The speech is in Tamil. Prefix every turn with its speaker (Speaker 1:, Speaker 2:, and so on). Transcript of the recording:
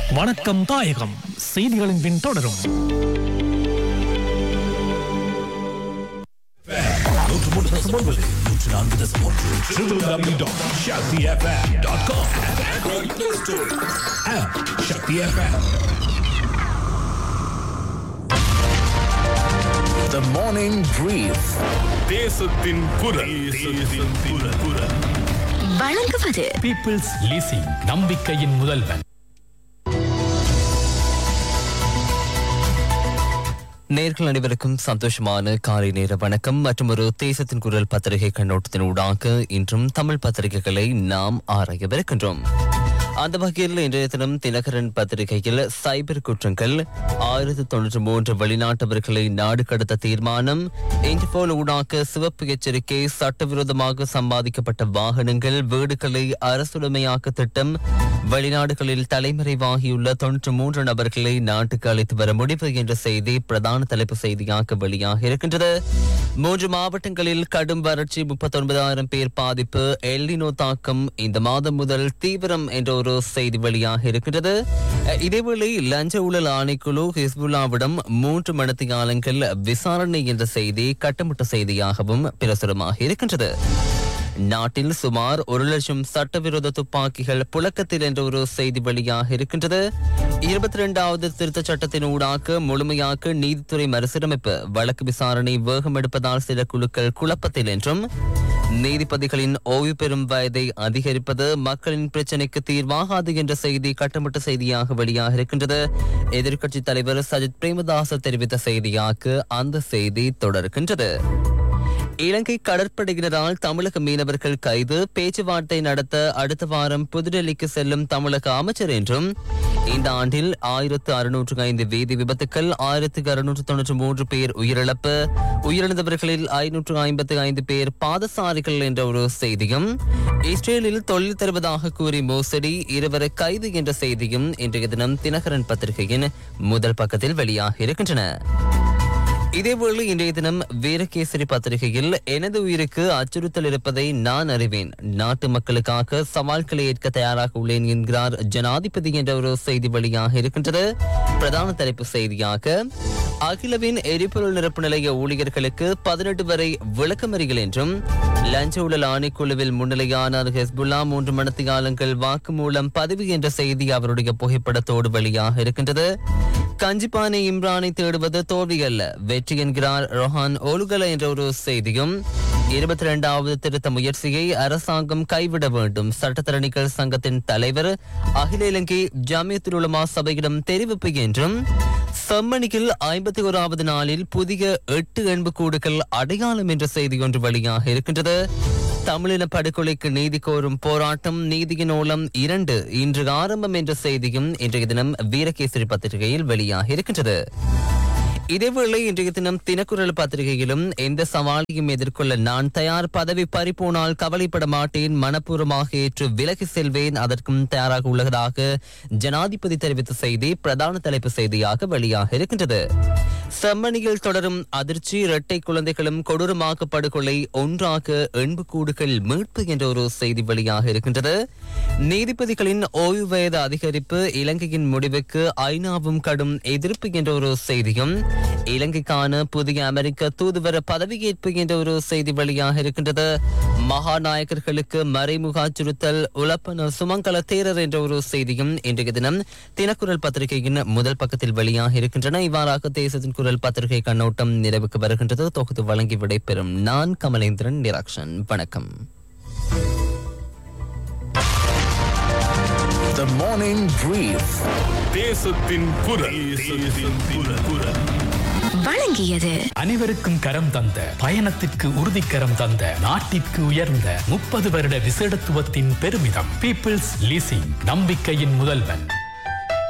Speaker 1: வணக்கம் தாயகம் செய்திகளின் பின் தொடரும்
Speaker 2: The morning brief.
Speaker 3: தேசத்தின் குரல் தேசத்தின் குரல்
Speaker 4: வழங்குவது
Speaker 5: பீப்புள்ஸ் லீசிங் நம்பிக்கையின் முதல்வன்
Speaker 6: நேர்கள் அனைவருக்கும் சந்தோஷமான காலை நேர வணக்கம் மற்றும் ஒரு தேசத்தின் குரல் பத்திரிகை கண்ணோட்டத்தின் ஊடாக இன்றும் தமிழ் பத்திரிகைகளை நாம் ஆராயவிருக்கின்றோம் அந்த வகையில் இன்றைய தினம் தினகரன் பத்திரிகையில் சைபர் குற்றங்கள் ஆயிரத்தி தொன்னூற்றி மூன்று வெளிநாட்டவர்களை நாடு கடத்த தீர்மானம் இன்டர்போல் ஊடாக சிவப்பு எச்சரிக்கை சட்டவிரோதமாக சம்பாதிக்கப்பட்ட வாகனங்கள் வீடுகளை அரசுடைமையாக்க திட்டம் வெளிநாடுகளில் தலைமறைவாகியுள்ள தொன்னூற்றி மூன்று நபர்களை நாட்டுக்கு அழைத்து வர முடிவு என்ற செய்தி பிரதான தலைப்பு செய்தியாக வெளியாக இருக்கின்றது மூன்று மாவட்டங்களில் கடும் வறட்சி முப்பத்தொன்பதாயிரம் பேர் பாதிப்பு எல்லினோ தாக்கம் இந்த மாதம் முதல் தீவிரம் என்ற ஒரு செய்தி வெளியாக இருக்கின்றது அஹ், இதேவேளை லஞ்ச ஊழல் ஆணைக்குழு ஹிஸ்புல்லாவிடம் மூன்று மணித்தியாலங்கள் விசாரணை என்ற செய்தி கட்டமிட்ட செய்தியாகவும் பிரசுரமாக இருக்கின்றது நாட்டில் சுமார் ஒரு லட்சம் சட்டவிரோத துப்பாக்கிகள் புழக்கத்தில் என்ற ஒரு செய்தி வெளியாக இருக்கின்றது இருபத்தி இரண்டாவது திருத்தச் சட்டத்தின் ஊடாக முழுமையாக நீதித்துறை மறுசீரமைப்பு வழக்கு விசாரணை வேகம் எடுப்பதால் சில குழுக்கள் குழப்பத்தில் என்றும் நீதிபதிகளின் ஓய்வு பெறும் வயதை அதிகரிப்பது மக்களின் பிரச்சினைக்கு தீர்வாகாது என்ற செய்தி கட்டமிட்ட செய்தியாக வெளியாக இருக்கின்றது எதிர்க்கட்சித் தலைவர் சஜித் பிரேமதாச தெரிவித்த செய்தியாக அந்த செய்தி தொடர்கின்றது இலங்கை கடற்படையினரால் தமிழக மீனவர்கள் கைது பேச்சுவார்த்தை நடத்த அடுத்த வாரம் புதுடெல்லிக்கு செல்லும் தமிழக அமைச்சர் என்றும் இந்த ஆண்டில் ஆயிரத்து அறுநூற்று ஐந்து வீதி விபத்துக்கள் ஆயிரத்து அறுநூற்று தொன்னூற்று மூன்று பேர் உயிரிழப்பு உயிரிழந்தவர்களில் ஐநூற்று ஐம்பத்து ஐந்து பேர் பாதசாரிகள் என்ற ஒரு செய்தியும் இஸ்ரேலில் தொழில் தருவதாக கூறி மோசடி இருவரை கைது என்ற செய்தியும் இன்றைய தினம் தினகரன் பத்திரிகையின் முதல் பக்கத்தில் வெளியாக இருக்கின்றன இதேவேளை இன்றைய தினம் வீரகேசரி பத்திரிகையில் எனது உயிருக்கு அச்சுறுத்தல் இருப்பதை நான் அறிவேன் நாட்டு மக்களுக்காக சவால்களை ஏற்க தயாராக உள்ளேன் என்கிறார் ஜனாதிபதி என்ற ஒரு செய்தி வெளியாக இருக்கின்றது பிரதான தலைப்பு செய்தியாக அகிலவின் எரிபொருள் நிரப்பு நிலைய ஊழியர்களுக்கு பதினெட்டு வரை விளக்கமறிகள் என்றும் லஞ்ச ஊழல் ஆணைக்குழுவில் முன்னிலையானார் ஹெஸ்புல்லா மூன்று மணத்தியாலங்கள் வாக்குமூலம் பதிவு என்ற செய்தி அவருடைய புகைப்படத்தோடு வெளியாக இருக்கின்றது கஞ்சிப்பானை இம்ரானை தேடுவது தோல்வி அல்ல வெற்றி என்கிறார் ரொஹான் ஓலுகல என்ற ஒரு செய்தியும் இருபத்தி இரண்டாவது திருத்த முயற்சியை அரசாங்கம் கைவிட வேண்டும் சட்டத்தரணிகள் சங்கத்தின் தலைவர் அகில இலங்கை ஜாமியத்துல் உலமா சபையிடம் தெரிவிப்பு என்றும் செம்மணியில் ஐம்பத்தி ஓராவது நாளில் புதிய எட்டு எண்புக்கூடுகள் அடையாளம் என்ற செய்தி ஒன்று வெளியாக இருக்கின்றது தமிழின படுகொலைக்கு நீதி கோரும் போராட்டம் நீதியின் ஓலம் இரண்டு இன்று ஆரம்பம் என்ற செய்தியும் இன்றைய தினம் வீரகேசரி பத்திரிகையில் வெளியாக இருக்கின்றது இதேவேளை இன்றைய தினம் தினக்குரல் பத்திரிகையிலும் எந்த சவாலையும் எதிர்கொள்ள நான் தயார் பதவி பறிப்போனால் கவலைப்பட மாட்டேன் மனப்பூர்வமாக ஏற்று விலகி செல்வேன் அதற்கும் தயாராக உள்ளதாக ஜனாதிபதி தெரிவித்த செய்தி பிரதான தலைப்பு செய்தியாக வெளியாக இருக்கின்றது செம்மணியில் தொடரும் அதிர்ச்சி இரட்டை குழந்தைகளும் கொடூரமாக படுகொலை ஒன்றாக எண்புக்கூடுகள் மீட்பு என்ற ஒரு செய்தி வெளியாக இருக்கின்றது நீதிபதிகளின் ஓய்வு வயது அதிகரிப்பு இலங்கையின் முடிவுக்கு ஐநாவும் கடும் எதிர்ப்பு என்ற ஒரு செய்தியும் இலங்கைக்கான புதிய அமெரிக்க தூதுவர பதவியேற்பு என்ற ஒரு செய்தி வெளியாக இருக்கின்றது மகாநாயகர்களுக்கு மறைமுக அச்சுறுத்தல் உலப்பன சுமங்கல தேரர் என்ற ஒரு செய்தியும் இன்றைய தினம் தினக்குரல் பத்திரிகையின் முதல் பக்கத்தில் வெளியாக இருக்கின்றன இவ்வாறாக தேசத்தின் குரல் பத்திரிகை கண்ணோட்டம் நிறைவுக்கு வருகின்றது தொகுத்து வழங்கி விடைபெறும் நான் கமலேந்திரன் நிராக்ஷன் வணக்கம்
Speaker 2: The morning brief.
Speaker 3: தேசத்தின் குரல் தேசத்தின் குரல்
Speaker 4: வழங்கியது
Speaker 5: அனைவருக்கும் கரம் தந்த பயணத்திற்கு உறுதிக்கரம் தந்த நாட்டிற்கு உயர்ந்த முப்பது வருட விசேடத்துவத்தின் பெருமிதம் பீப்புள்ஸ் லீசிங் நம்பிக்கையின் முதல்வன்